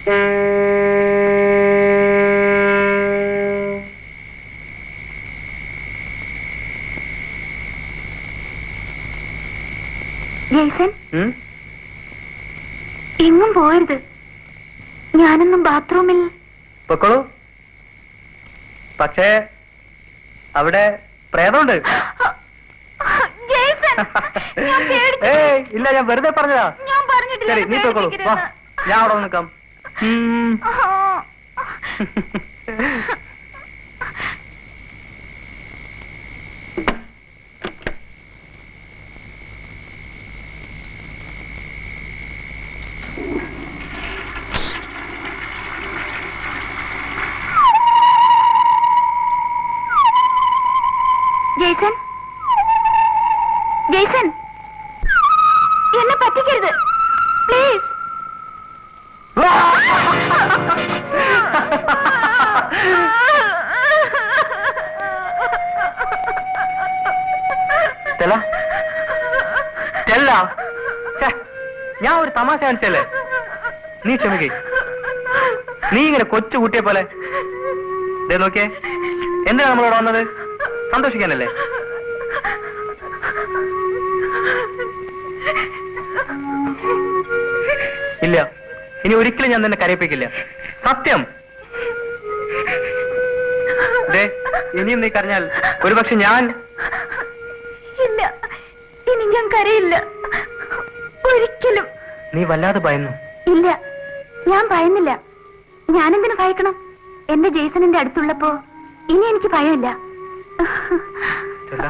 Jason ഉം? എങ്ങും പോയരുത് ഞാനൊന്നും ബാത്റൂമിൽ പൊക്കോളൂ പക്ഷേ അവിടെ പ്രേതമുണ്ട് ജെയ്സൺ ഞാൻ പേടിച്ചു ഏയ് ഇല്ല ഞാൻ വെറുതെ പറഞ്ഞതാ ഞാൻ പറഞ്ഞിട്ടില്ല ശരി നീ എന്നെ പൊക്കോളൂ വാ പേടിപ്പിക്കരുതെന്ന്. ഞാൻ അവിടെ നിൽക്കാം ഉം. ആ. ജെയ്സൺ ജെയ്സൺ എന്നെ പറ്റിക്കരുത് പ്ലീസ് സ്റ്റെല്ല സ്റ്റെല്ല ഛെ, ഞാൻ ഒരു തമാശ കാണിച്ചല്ലേ നീ ക്ഷമിക്കേ നീ ഇങ്ങനെ കൊച്ചു കുട്ടിയെ പോലെ ദേ നോക്കിയേ എന്തിനാ നമ്മളിവിടെ വന്നത് സന്തോഷിക്കാനല്ലേ ഇല്ല ഇനി ഒരിക്കലും ഞാൻ നിന്നെ കരയിപ്പിക്കില്ല സത്യം ദേ ഇനിയും നീ കരഞ്ഞാൽ ഒരുപക്ഷെ ഞാൻ ഇല്ല ഇനി ഞാൻ കരയില്ല ഒരിക്കലും നീ വല്ലാതെ ഭയന്നു ഇല്ല ഞാൻ ഭയന്നില്ല ഞാനെന്തിനു ഭയക്കണം എന്റെ ജെയ്സണിന്റെ അടുത്തുള്ളപ്പോ ഇനി എനിക്ക് ഭയമില്ല സ്റ്റെല്ല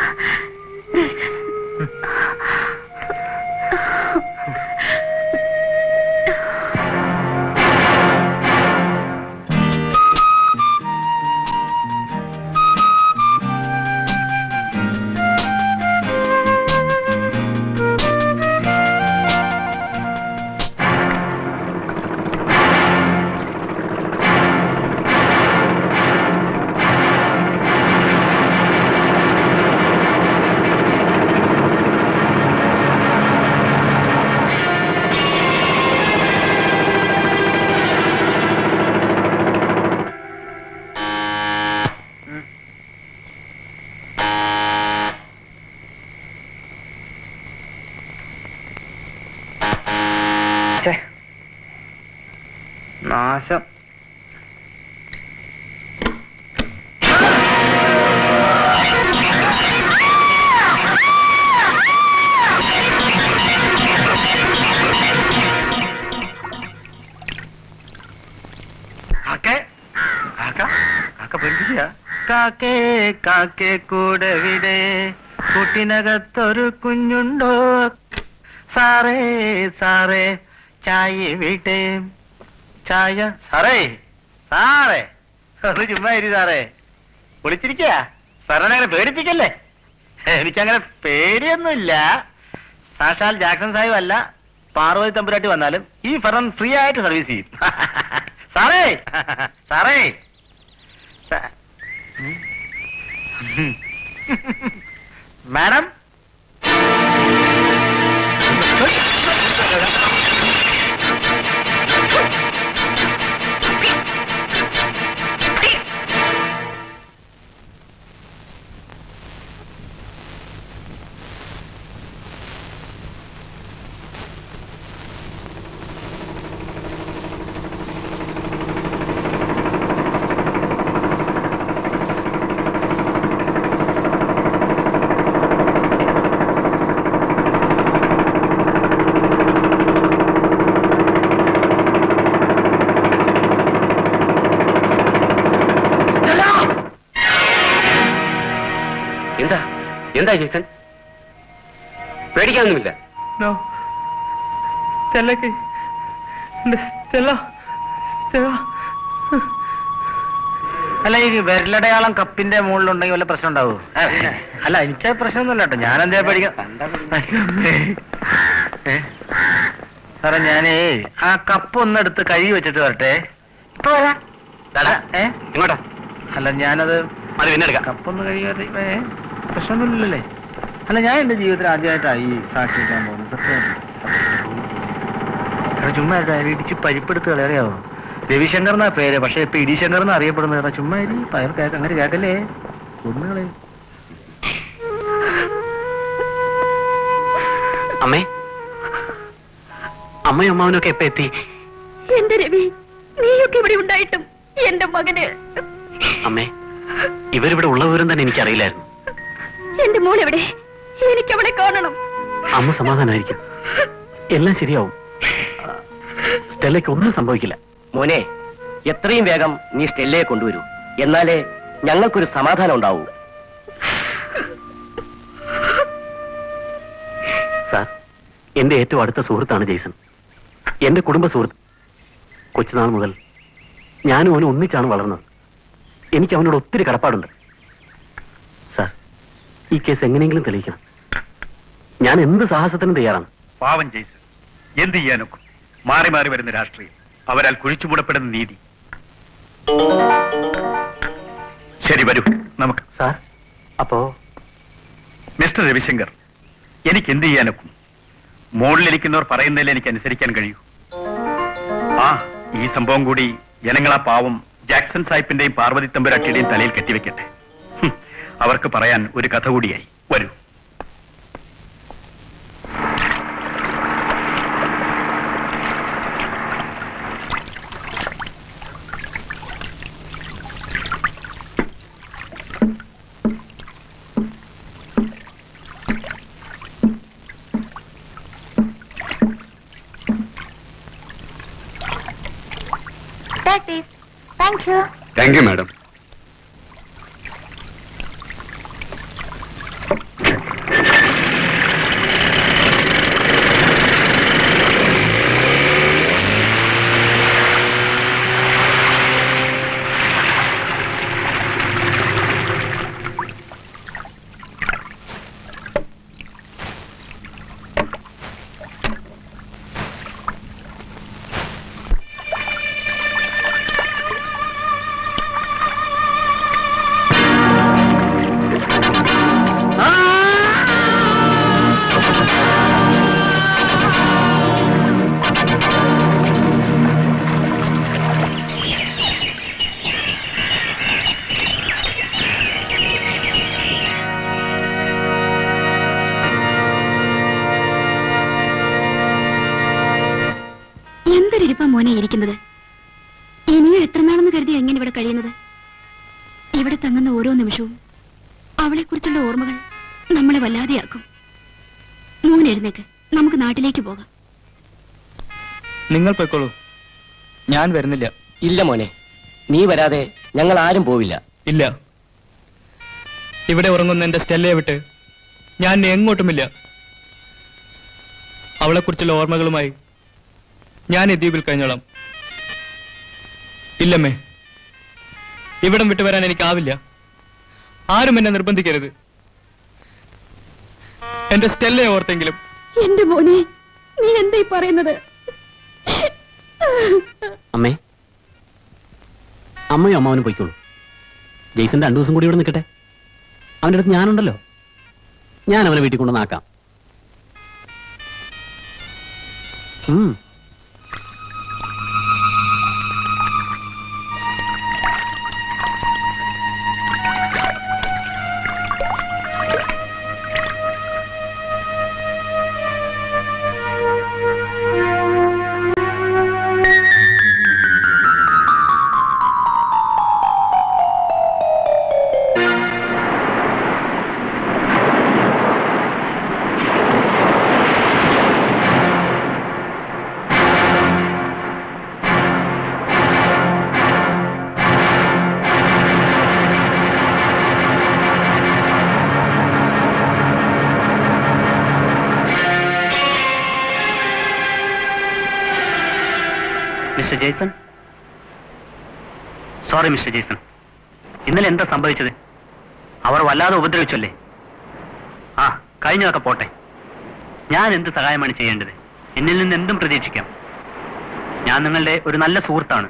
ഛേ. നാശം കാക്കേ കാക്ക കാക്ക പേടിപ്പിക്കുക കാക്കേ കാക്കേ കൂടെ വിടെ കൂട്ടിനകത്തൊരു കുഞ്ഞുണ്ടോ സാറേ സാറേ ചായ വീട്ടെ ചായ സാറേ സാറേ ഒന്ന് ചുമ്മാ ഇരി സാറേ വിളിച്ചിരിക്കുക സാറിനെ അങ്ങനെ പേടിപ്പിക്കല്ലേ എനിക്കങ്ങനെ പേടിയൊന്നുമില്ല സാക്ഷാൽ ജാക്സൺ സാഹിബ് അല്ല പാർവതി തമ്പുരാട്ടി വന്നാലും ഈ ഫെറൻ ഫ്രീ ആയിട്ട് സർവീസ് ചെയ്യും സാറേ സാറേ സാ- ഉം. മാഡം എന്താ എന്താ ജേസൺ പേടിക്കാനൊന്നുമില്ല നോ സ്റ്റെല്ലക്ക് എന്റെ സ്റ്റെല്ല സ്റ്റെല്ല അല്ല ഈ വിരലടയാളം കപ്പിന്റെ മുകളിലുണ്ടെങ്കിൽ വല്ല പ്രശ്നം ഉണ്ടാവൂ അല്ല എനിക്ക് പ്രശ്നമൊന്നുമില്ല കേട്ടോ ഞാൻ എന്താ പേടിക്കാം ഏ? സാറേ ഞാനേ ആ കപ്പ് ഒന്നെടുത്ത് കഴുകി വെച്ചിട്ട് വരട്ടെ ഇപ്പൊ വരാം ദാടാ, ഏ ഇങ്ങോട്ടാ അല്ല ഞാനത് അത് പിന്നെ എടുക്കാം കപ്പൊന്ന് കഴുകാതെ ഏ പ്രശ്നമൊന്നുമില്ലല്ലേ അല്ല ഞാൻ എന്റെ ജീവിതത്തിൽ ആദ്യമായിട്ടാണ് ഈ സാക്ഷിക്കാൻ പോകുന്നത് സത്യം എടാ, ചുമ്മാ ഇടാ, ഇടിച്ച് പരിപ്പെടുത്ത് കളറിയാവോ രവിശങ്കർ എന്നാ പേര് പക്ഷെ ഇപ്പൊ ഇടിശങ്കർ എന്ന് അറിയപ്പെടുന്നത് കേട്ടോ ചുമ്മാ ഇരി പയർ കേക്ക അങ്ങനെ കേക്കല്ലേ ഒന്നുകളെ അമ്മേ അമ്മയും അമ്മാവനൊക്കെ എപ്പോ എത്തി എന്റെ രവി നീയൊക്കെ ഇവിടെ ഉണ്ടായിട്ടും എന്റെ മകന് അമ്മേ ഇവരിവിടെ ഉള്ള വിവരം തന്നെ എനിക്കറിയില്ലായിരുന്നു എന്റെ മോൾ എവിടെ എനിക്ക് അവളെ കാണണം അമ്മ സമാധാനമായിരിക്കും എല്ലാം ശരിയാവും സ്റ്റെല്ലയ്ക്ക് ഒന്നും സംഭവിക്കില്ല മോനെ എത്രയും വേഗം നീ സ്റ്റെല്ലയെ കൊണ്ടുവരൂ എന്നാലേ ഞങ്ങൾക്കൊരു സമാധാനം ഉണ്ടാവൂ സാർ എന്റെ ഏറ്റവും അടുത്ത സുഹൃത്താണ് ജെയ്സൺ എന്റെ കുടുംബ സുഹൃത്ത് കൊച്ചുനാൾ മുതൽ ഞാനും അവനും ഒന്നിച്ചാണ് വളർന്നത് എനിക്ക് അവനോട് ഒത്തിരി കടപ്പാടുണ്ട് സാർ ഈ കേസ് എങ്ങനെയെങ്കിലും തെളിയിക്കണം ഞാൻ എന്ത് സാഹസത്തിനും തയ്യാറാണ് പാവം ജയ്സൺ എന്ത് ചെയ്യാനൊക്കും മാറി മാറി വരുന്ന രാഷ്ട്രീയം അവരാൽ കുഴിച്ചുമൂടപ്പെടുന്ന നീതി ശരി വരൂ നമുക്ക് സാർ അപ്പോ മിസ്റ്റർ രവിശങ്കർ എനിക്ക് എന്ത് ചെയ്യാനൊക്കും മുകളിലിരിക്കുന്നവർ പറയുന്നതിൽ എനിക്ക് അനുസരിക്കാൻ കഴിയൂ ആ ഈ സംഭവം കൂടി ജനങ്ങളാ പാവം ജാക്സൺ സാഹിബിന്റെയും പാർവതി തമ്പുരാട്ടിയുടെയും തലയിൽ കെട്ടിവെക്കട്ടെ ഹും, അവർക്ക് പറയാൻ ഒരു കഥ കൂടിയായി വരൂ Take this. Thank you. Thank you madam എന്തൊരിപ്പാ മോനെ ഇരിക്കുന്നത് ഇനിയും എത്ര നാളെന്ന് കരുതി എങ്ങനെ ഇവിടെ കഴിയുന്നത് ഇവിടെ തങ്ങുന്ന ഓരോ നിമിഷവും അവളെക്കുറിച്ചുള്ള ഓർമ്മകൾ നമ്മളെ വല്ലാതെയാക്കും മോൻ എഴുന്നേക്ക് നമുക്ക് നാട്ടിലേക്ക് പോകാം നിങ്ങൾ പൊയ്ക്കോളൂ ഞാൻ വരുന്നില്ല ഇല്ല മോനെ നീ വരാതെ ഞങ്ങൾ ആരും പോവില്ല ഇല്ല ഇവിടെ ഉറങ്ങുന്ന എന്റെ സ്റ്റെല്ലയെ വിട്ട് ഞാൻ ഇനി എങ്ങോട്ടുമില്ല അവളെക്കുറിച്ചുള്ള ഓർമ്മകളുമായി ഞാൻ ഈ ദ്വീപിൽ കഴിഞ്ഞോളാം ഇല്ലമ്മേ ഇവിടം വിട്ടു വരാൻ എനിക്കാവില്ല ആരും എന്നെ നിർബന്ധിക്കരുത് എന്റെ സ്റ്റെല്ലയെ ഓർത്തെങ്കിലും എന്റെ മോനെ നീ എന്താ ഈ പറയുന്നത് അമ്മേ അമ്മയും അമ്മാവനും പൊയ്ക്കോളൂ ജെയ്സൺ രണ്ടു ദിവസം കൂടി ഇവിടെ നിൽക്കട്ടെ അവൻ്റെ അടുത്ത് ഞാനുണ്ടല്ലോ ഞാൻ അവനെ വീട്ടിൽ കൊണ്ടുവന്നാക്കാം ഉം mister Jason sorry mister Jason ഇന്നലെ എന്താ സംഭവിച്ചത് അവർ വല്ലാതെ ഉപദ്രവിച്ചല്ലേ ആ കഴിഞ്ഞതൊക്കെ പോട്ടെ ഞാൻ എന്ത് സഹായമാണ് ചെയ്യേണ്ടത് എന്നിൽ നിന്ന് എന്തും പ്രതീക്ഷിക്കാം ഞാൻ നിങ്ങളുടെ ഒരു നല്ല സുഹൃത്താണ്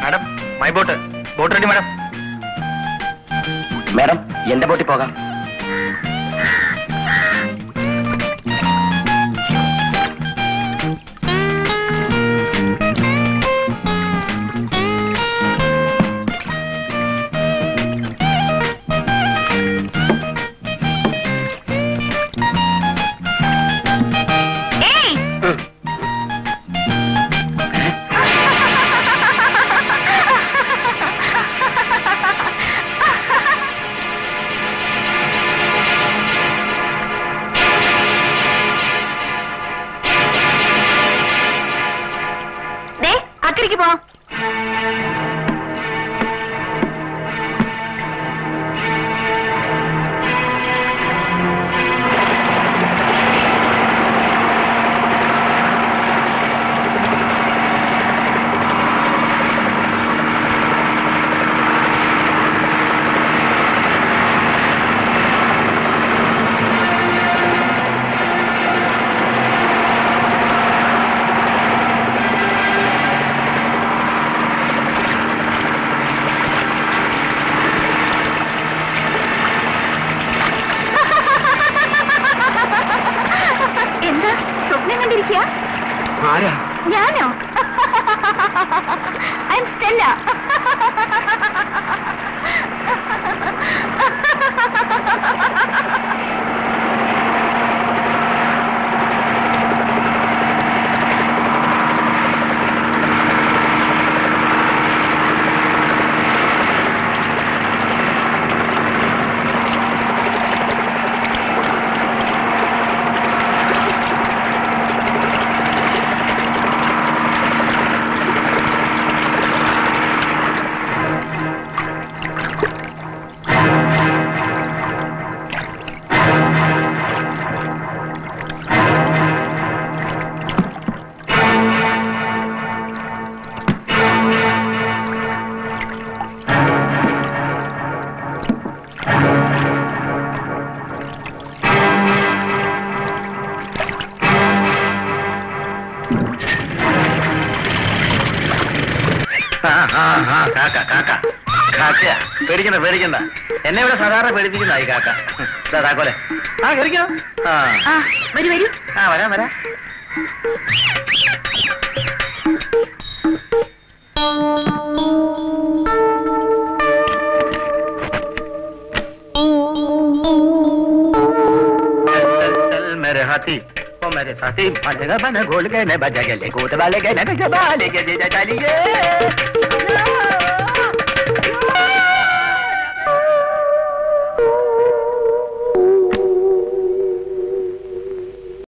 madam my boat boat ready madam madam എന്റെ ബോട്ടിൽ പോകാം ദേ അക്കരയ്ക്ക് പോ എന്താ സ്വപ്നം കണ്ടിരിക്കുക ആരാ ഞാനോ ഐ എം സ്റ്റെല്ല ആ, ആ, ആ, കാക്ക കാക്ക കാക്കയാ പേടിക്കണ്ട പേടിക്കണ്ട എന്നെ ഇവിടെ സാധാരണ പേടിപ്പിക്കുന്ന ഈ കാക്ക ഇതാ താക്കോലെ ആ കയറിക്കോ ആ ആ വരൂ വരൂ ആ വരാം വരാം चल चल मेरे हाथी ओ मेरे साथी बनेगा बने घोल गए ने बजा गए कूद वाले गए ने बाले के जे चलिए